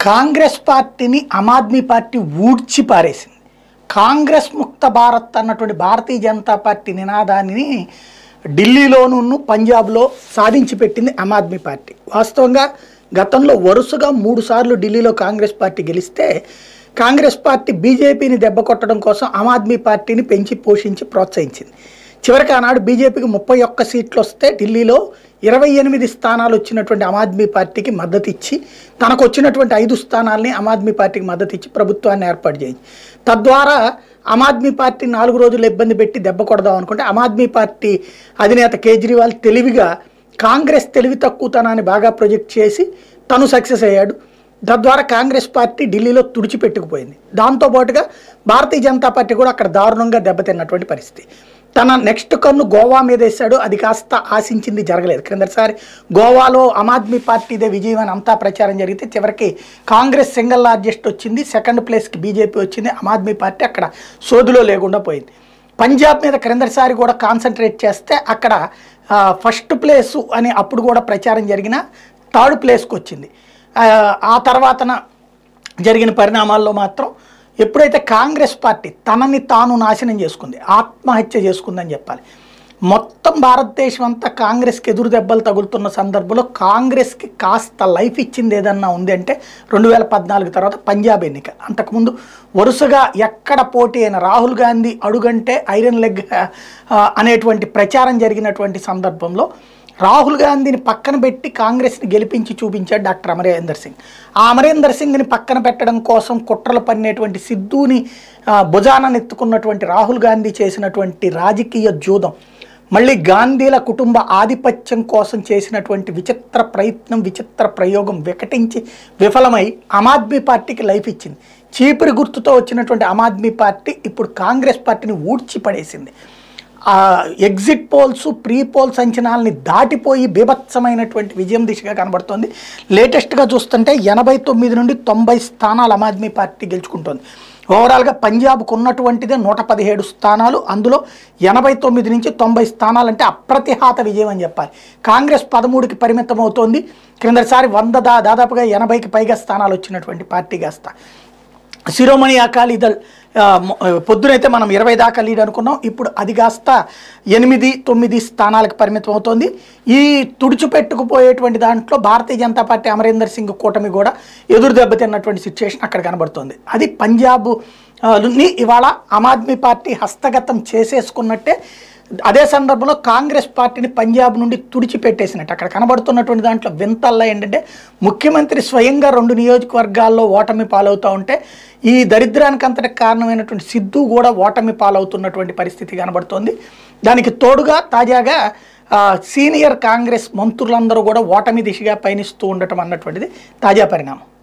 కాంగ్రెస్ పార్టీని ఆమ్ ఆద్మీ పార్టీ ఊడ్చి పారేసింది కాంగ్రెస్ ముక్త భారత్ అన్నటువంటి భారతీయ జనతా పార్టీ నినాదాన్ని ఢిల్లీలోను పంజాబ్లో సాధించి పెట్టింది ఆమ్ ఆద్మీ పార్టీ వాస్తవంగా గతంలో వరుసగా మూడు సార్లు ఢిల్లీలో కాంగ్రెస్ పార్టీ గెలిస్తే కాంగ్రెస్ పార్టీ బీజేపీని దెబ్బ కొట్టడం కోసం ఆమ్ ఆద్మీ పార్టీని పెంచి పోషించి ప్రోత్సహించింది చివరికి ఆనాడు బీజేపీకి ముప్పై ఒక్క సీట్లు వస్తే ఢిల్లీలో ఇరవై ఎనిమిది స్థానాలు వచ్చినటువంటి ఆమ్ ఆద్మీ పార్టీకి మద్దతు ఇచ్చి తనకు వచ్చినటువంటి ఐదు స్థానాల్ని ఆమ్ ఆద్మీ పార్టీకి మద్దతు ఇచ్చి ప్రభుత్వాన్ని ఏర్పాటు చేయించి తద్వారా ఆమ్ ఆద్మీ పార్టీ నాలుగు రోజులు ఇబ్బంది పెట్టి దెబ్బ కొడదాం అనుకుంటే ఆమ్ ఆద్మీ పార్టీ అధినేత కేజ్రీవాల్ తెలివిగా కాంగ్రెస్ తెలివి తక్కువతనాన్ని బాగా ప్రొజెక్ట్ చేసి తను సక్సెస్ అయ్యాడు తద్వారా కాంగ్రెస్ పార్టీ ఢిల్లీలో తుడిచిపెట్టుకుపోయింది దాంతోపాటుగా భారతీయ జనతా పార్టీ కూడా అక్కడ దారుణంగా దెబ్బతిన్నటువంటి పరిస్థితి తన నెక్స్ట్ కన్ను గోవా మీద వేశాడు అది కాస్త ఆశించింది జరగలేదు క్రిందటిసారి గోవాలో ఆమ్ ఆద్మీ పార్టీదే విజయం అని అంతా ప్రచారం జరిగితే చివరికి కాంగ్రెస్ సింగిల్ లార్జెస్ట్ వచ్చింది సెకండ్ ప్లేస్కి బీజేపీ వచ్చింది ఆమ్ ఆద్మీ పార్టీ అక్కడ సోదులో లేకుండా పోయింది పంజాబ్ మీద క్రిందటిసారి కూడా కాన్సన్ట్రేట్ చేస్తే అక్కడ ఆ, ఫస్ట్ ప్లేసు అని అప్పుడు కూడా ప్రచారం జరిగిన థర్డ్ ప్లేస్కి వచ్చింది ఆ, ఆ తర్వాతన జరిగిన పరిణామాల్లో మాత్రం ఎప్పుడైతే కాంగ్రెస్ పార్టీ తనని తాను నాశనం చేసుకుంది ఆత్మహత్య చేసుకుందని చెప్పాలి మొత్తం భారతదేశం అంతా కాంగ్రెస్కి ఎదురు దెబ్బలు తగులుతున్న సందర్భంలో కాంగ్రెస్కి కాస్త లైఫ్ ఇచ్చింది ఏదన్నా ఉంది అంటే రెండు వేల పద్నాలుగు తర్వాత పంజాబ్ ఎన్నిక అంతకుముందు వరుసగా ఎక్కడ పోటీ అయిన రాహుల్ గాంధీ అడుగంటే ఐరన్ లెగ్ ఆ, అనేటువంటి ప్రచారం జరిగినటువంటి సందర్భంలో రాహుల్ గాంధీని పక్కన పెట్టి కాంగ్రెస్ని గెలిపించి చూపించాడు డాక్టర్ అమరేందర్ సింగ్ ఆ అమరేందర్ సింగ్ని పక్కన పెట్టడం కోసం కుట్రలు పన్నేటువంటి సిద్ధుని ఆ, భుజాన నెత్తుకున్నటువంటి రాహుల్ గాంధీ చేసినటువంటి రాజకీయ జూదం మళ్ళీ గాంధీల కుటుంబ ఆధిపత్యం కోసం చేసినటువంటి విచిత్ర ప్రయత్నం విచిత్ర ప్రయోగం వికటించి విఫలమై ఆమ్ ఆద్మీ పార్టీకి లైఫ్ ఇచ్చింది చీపురి గుర్తుతో వచ్చినటువంటి ఆమ్ ఆద్మీ పార్టీ ఇప్పుడు కాంగ్రెస్ పార్టీని ఊడ్చి పడేసింది ఆ ఎగ్జిట్ పోల్స్ ప్రీ పోల్స్ అంచనాలని దాటిపోయి బీభత్సమైనటువంటి విజయం దిశగా కనబడుతోంది లేటెస్ట్గా చూస్తుంటే ఎనభై తొమ్మిది నుండి తొంభై స్థానాలు ఆమ్ ఆద్మీ పార్టీ గెలుచుకుంటోంది ఓవరాల్గా పంజాబ్కు ఉన్నటువంటిదే నూట పదిహేడు స్థానాలు అందులో ఎనభై తొమ్మిది నుంచి తొంభై స్థానాలు అంటే అప్రతిహాత విజయం అని చెప్పాలి కాంగ్రెస్ పదమూడుకి పరిమితం అవుతోంది క్రిందసారి వంద దా దాదాపుగా ఎనభైకి పైగా స్థానాలు వచ్చినటువంటి పార్టీ కాస్త శిరోమణి అకాలీదళ్ ఆ, మొ- పొద్దునైతే మనం ఇరవై దాకా లీడ్ అనుకున్నాం ఇప్పుడు అది కాస్త ఎనిమిది తొమ్మిది స్థానాలకు పరిమితం అవుతోంది ఈ తుడిచిపెట్టుకుపోయేటువంటి దాంట్లో భారతీయ జనతా పార్టీ అమరేందర్ సింగ్ కూటమి కూడా ఎదురు దెబ్బతిన్నటువంటి సిచ్యుయేషన్ అక్కడ కనబడుతోంది అది పంజాబ్ ఆ, ని ఇవాళ ఆమ్ ఆద్మీ పార్టీ హస్తగతం చేసేసుకున్నట్టే అదే సందర్భంలో కాంగ్రెస్ పార్టీని పంజాబ్ నుండి తుడిచిపెట్టేసినట్టు అక్కడ కనబడుతున్నటువంటి దాంట్లో వింతల్లా ఏంటంటే ముఖ్యమంత్రి స్వయంగా రెండు నియోజకవర్గాల్లో ఓటమి పాలవుతూ ఉంటే ఈ దరిద్రానికి అంతటి కారణమైనటువంటి సిద్ధు కూడా ఓటమి పాలవుతున్నటువంటి పరిస్థితి కనబడుతోంది దానికి తోడుగా తాజాగా ఆ, సీనియర్ కాంగ్రెస్ మంత్రులందరూ కూడా ఓటమి దిశగా పయనిస్తూ ఉండటం అన్నటువంటిది తాజా పరిణామం